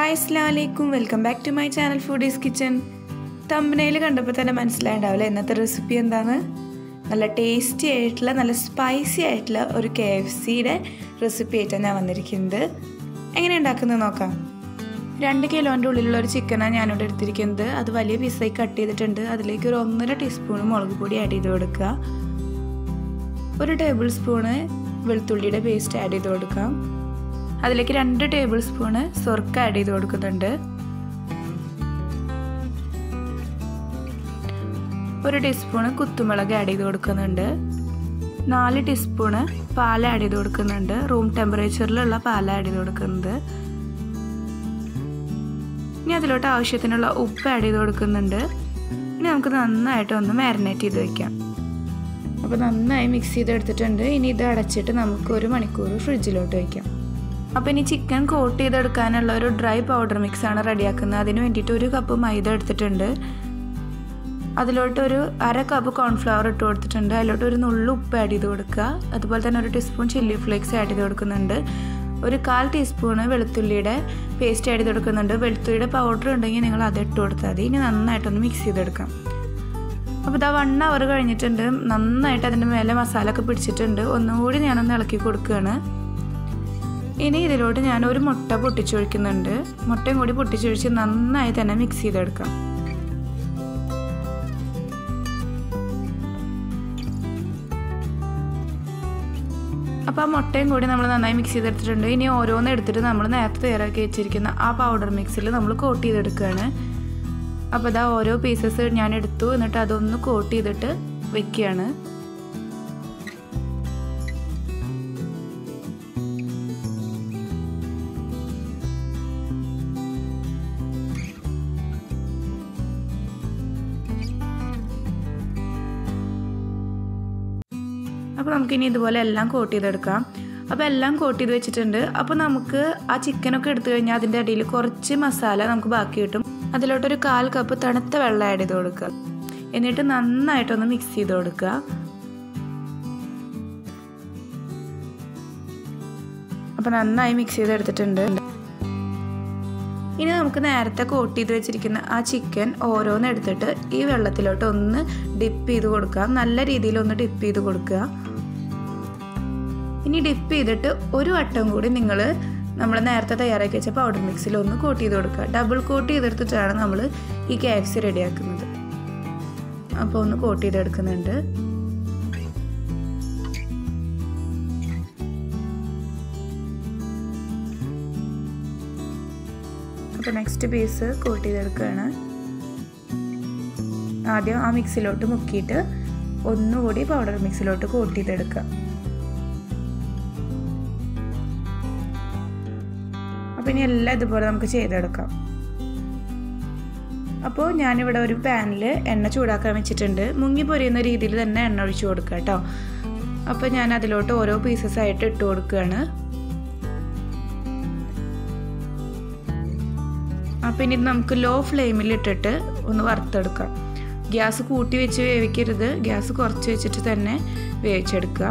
hi അസ്സാം വലൈക്കും welcome back to my channel foodies kitchen തമ്പനയിൽ കണ്ടപ്പോൾ തന്നെ മനസ്സിലായിണ്ടാവില്ല ഇന്നത്തെ റെസിപ്പി എന്താണ് നല്ല ടേസ്റ്റി ആയിട്ടുള്ള നല്ല സ്പൈസി ആയിട്ടുള്ള ഒരു കെ എഫ് സിയുടെ റെസിപ്പി ആയിട്ടാണ് ഞാൻ വന്നിരിക്കുന്നത് എങ്ങനെ ഉണ്ടാക്കുന്നത് നോക്കാം രണ്ട് കിലോൻ്റെ ഉള്ളിലുള്ള ഒരു ചിക്കനാണ് ഞാനിവിടെ എടുത്തിരിക്കുന്നത് അത് വലിയ പീസായി കട്ട് ചെയ്തിട്ടുണ്ട് അതിലേക്ക് ഒരു ഒന്നര ടീസ്പൂൺ മുളക് പൊടി ആഡ് ചെയ്ത് കൊടുക്കുക ഒരു ടേബിൾ സ്പൂണ് വെളുത്തുള്ളിയുടെ പേസ്റ്റ് ആഡ് ചെയ്ത് കൊടുക്കാം അതിലേക്ക് രണ്ട് ടേബിൾ സ്പൂണ് സ്വർക്ക ആഡ് ചെയ്ത് കൊടുക്കുന്നുണ്ട് ഒരു ടീസ്പൂണ് കുത്തുമുളക് ആഡ് ചെയ്ത് കൊടുക്കുന്നുണ്ട് നാല് ടീസ്പൂണ് പാൽ ആഡ് ചെയ്ത് കൊടുക്കുന്നുണ്ട് റൂം ടെമ്പറേച്ചറിലുള്ള പാൽ ആഡ് ചെയ്ത് കൊടുക്കുന്നത് ഇനി അതിലോട്ട് ആവശ്യത്തിനുള്ള ഉപ്പ് ആഡ് ചെയ്ത് കൊടുക്കുന്നുണ്ട് ഇനി നമുക്ക് നന്നായിട്ട് ഒന്ന് മാരിനേറ്റ് ചെയ്ത് വെക്കാം അപ്പോൾ നന്നായി മിക്സ് ചെയ്തെടുത്തിട്ടുണ്ട് ഇനി ഇത് അടച്ചിട്ട് നമുക്ക് ഒരു മണിക്കൂർ ഫ്രിഡ്ജിലോട്ട് വയ്ക്കാം അപ്പോൾ ഇനി ചിക്കൻ കോട്ട് ചെയ്തെടുക്കാനുള്ള ഒരു ഡ്രൈ പൗഡർ മിക്സ് ആണ് റെഡിയാക്കുന്നത് അതിന് വേണ്ടിയിട്ട് ഒരു കപ്പ് മൈദ എടുത്തിട്ടുണ്ട് അതിലോട്ട് ഒരു അര കപ്പ് കോൺഫ്ലവർ ഇട്ട് കൊടുത്തിട്ടുണ്ട് അതിലോട്ട് ഒരു നുള്ളു ഉപ്പ് ആഡ് ചെയ്ത് കൊടുക്കുക അതുപോലെ തന്നെ ഒരു ടീസ്പൂൺ ചില്ലി ഫ്ലേക്സ് ആഡ് ചെയ്ത് കൊടുക്കുന്നുണ്ട് ഒരു കാൽ ടീസ്പൂണ് വെളുത്തുള്ളിയുടെ പേസ്റ്റ് ആഡ് ചെയ്ത് കൊടുക്കുന്നുണ്ട് വെളുത്തുള്ളിയുടെ പൗഡർ ഉണ്ടെങ്കിൽ നിങ്ങൾ അത് ഇട്ട് കൊടുത്താൽ മതി ഇനി നന്നായിട്ടൊന്ന് മിക്സ് ചെയ്തെടുക്കാം അപ്പോൾ ഇതാ വൺ അവർ കഴിഞ്ഞിട്ടുണ്ട് നന്നായിട്ട് അതിൻ്റെ മേലെ മസാല ഒക്കെ പിടിച്ചിട്ടുണ്ട് ഒന്നുകൂടി ഞാനൊന്ന് ഇളക്കി കൊടുക്കുകയാണ് ഇനി ഇതിലോട്ട് ഞാൻ ഒരു മുട്ട പൊട്ടിച്ചൊഴിക്കുന്നുണ്ട് മുട്ടയും കൂടി പൊട്ടിച്ചൊഴിച്ച് നന്നായി തന്നെ മിക്സ് ചെയ്തെടുക്കാം അപ്പോൾ ആ മുട്ടയും കൂടി നമ്മൾ നന്നായി മിക്സ് ചെയ്തെടുത്തിട്ടുണ്ട് ഇനി ഓരോന്ന് എടുത്തിട്ട് നമ്മൾ നേരത്തെ തയ്യാറാക്കി വെച്ചിരിക്കുന്ന ആ പൗഡർ മിക്സിൽ നമ്മൾ കോട്ട് ചെയ്തെടുക്കുകയാണ് അപ്പോൾ ഇതാ ഓരോ പീസസ് ഞാൻ എടുത്തു എന്നിട്ട് അതൊന്ന് കോട്ട് ചെയ്തിട്ട് വെക്കുകയാണ് അപ്പോൾ നമുക്കിനി ഇതുപോലെ എല്ലാം കോട്ട് ചെയ്തെടുക്കാം അപ്പോൾ എല്ലാം കോട്ട് ചെയ്ത് വെച്ചിട്ടുണ്ട് അപ്പോൾ നമുക്ക് ആ ചിക്കനൊക്കെ എടുത്തു കഴിഞ്ഞാൽ അതിൻ്റെ അടിയിൽ കുറച്ച് മസാല നമുക്ക് ബാക്കി കിട്ടും അതിലോട്ടൊരു കാൽ കപ്പ് തണുത്ത വെള്ളം ആഡ് ചെയ്ത് കൊടുക്കുക എന്നിട്ട് നന്നായിട്ടൊന്ന് മിക്സ് ചെയ്ത് കൊടുക്കുക അപ്പോൾ നന്നായി മിക്സ് ചെയ്തെടുത്തിട്ടുണ്ട് ഇനി നമുക്ക് നേരത്തെ കോട്ട് ചെയ്ത് വെച്ചിരിക്കുന്ന ആ ചിക്കൻ ഓരോന്ന് എടുത്തിട്ട് ഈ വെള്ളത്തിലോട്ട് ഒന്ന് ഡിപ്പ് ചെയ്ത് കൊടുക്കുക നല്ല രീതിയിൽ ഒന്ന് ഡിപ്പ് ചെയ്ത് കൊടുക്കുക ഇനി ഡിപ്പ് ചെയ്തിട്ട് ഒരു വട്ടം കൂടി നിങ്ങൾ നമ്മൾ നേരത്തെ തയ്യാറാക്കി വെച്ച പൗഡർ മിക്സിൽ ഒന്ന് കോട്ട് ചെയ്ത് കൊടുക്കുക ഡബിൾ കോട്ട് ചെയ്തെടുത്തിട്ടാണ് നമ്മൾ ഈ കെ എഫ് സി റെഡിയാക്കുന്നത് അപ്പോൾ ഒന്ന് കോട്ട് ചെയ്തെടുക്കുന്നുണ്ട് അപ്പോൾ നെക്സ്റ്റ് പീസ് കോട്ട് ചെയ്തെടുക്കുകയാണ് ആദ്യം ആ മിക്സിലോട്ട് മുക്കിയിട്ട് ഒന്നുകൂടി പൗഡർ മിക്സിലോട്ട് കോട്ട് ചെയ്തെടുക്കുക അപ്പോൾ ഇനി എല്ലാം ഇതുപോലെ നമുക്ക് ചെയ്തെടുക്കാം അപ്പോൾ ഞാനിവിടെ ഒരു പാനിൽ എണ്ണ ചൂടാക്കാൻ വെച്ചിട്ടുണ്ട് മുങ്ങി പൊരിയുന്ന രീതിയിൽ തന്നെ എണ്ണ ഒഴിച്ചു കൊടുക്കുക കേട്ടോ അപ്പോൾ ഞാൻ അതിലോട്ട് ഓരോ പീസസ് ആയിട്ട് ഇട്ട് കൊടുക്കുകയാണ് അപ്പോൾ ഇനി നമുക്ക് ലോ ഫ്ലെയിമിൽ ഇട്ടിട്ട് ഒന്ന് വറുത്തെടുക്കാം ഗ്യാസ് കൂട്ടി വെച്ച് വേവിക്കരുത് ഗ്യാസ് കുറച്ച് വെച്ചിട്ട് തന്നെ വേവിച്ചെടുക്കുക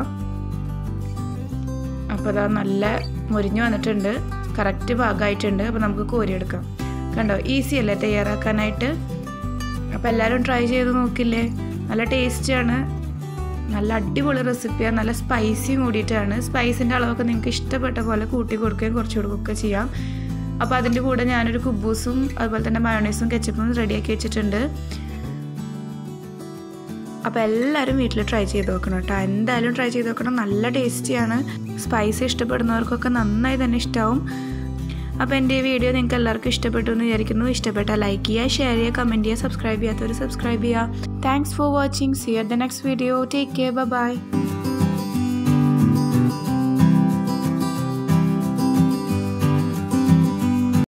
അപ്പോൾ അതാ നല്ല മുരിഞ്ഞു വന്നിട്ടുണ്ട് കറക്റ്റ് ഭാഗമായിട്ടുണ്ട് അപ്പോൾ നമുക്ക് കോരിയെടുക്കാം കണ്ടോ ഈസി അല്ലേ തയ്യാറാക്കാനായിട്ട് അപ്പോൾ എല്ലാവരും ട്രൈ ചെയ്ത് നോക്കില്ലേ നല്ല ടേസ്റ്റിയാണ് നല്ല അടിപൊളി റെസിപ്പിയാണ് നല്ല സ്പൈസിയും കൂടിയിട്ടാണ് സ്പൈസിൻ്റെ അളവൊക്കെ നിങ്ങൾക്ക് ഇഷ്ടപ്പെട്ട പോലെ കൂട്ടി കൊടുക്കുകയും കുറച്ച് കൊടുക്കുകയൊക്കെ ചെയ്യാം അപ്പോൾ അതിൻ്റെ കൂടെ ഞാനൊരു കുബൂസും അതുപോലെ തന്നെ മയോണൈസും കെച്ചപ്പും റെഡിയാക്കി വെച്ചിട്ടുണ്ട് അപ്പോൾ എല്ലാവരും വീട്ടിൽ ട്രൈ ചെയ്ത് നോക്കണം കേട്ടോ എന്തായാലും ട്രൈ ചെയ്ത് നോക്കണം നല്ല ടേസ്റ്റിയാണ് സ്പൈസി ഇഷ്ടപ്പെടുന്നവർക്കൊക്കെ നന്നായി തന്നെ ഇഷ്ടമാവും അപ്പോൾ എൻ്റെ ഈ വീഡിയോ നിങ്ങൾക്ക് എല്ലാവർക്കും ഇഷ്ടപ്പെട്ടു എന്ന് വിചാരിക്കുന്നു ഇഷ്ടപ്പെട്ടാൽ ലൈക്ക് ചെയ്യുക ഷെയർ ചെയ്യുക കമൻറ്റ് ചെയ്യുക സബ്സ്ക്രൈബ് ചെയ്യാത്തവർ സബ്സ്ക്രൈബ് ചെയ്യുക thanks for watching see at the next video take care by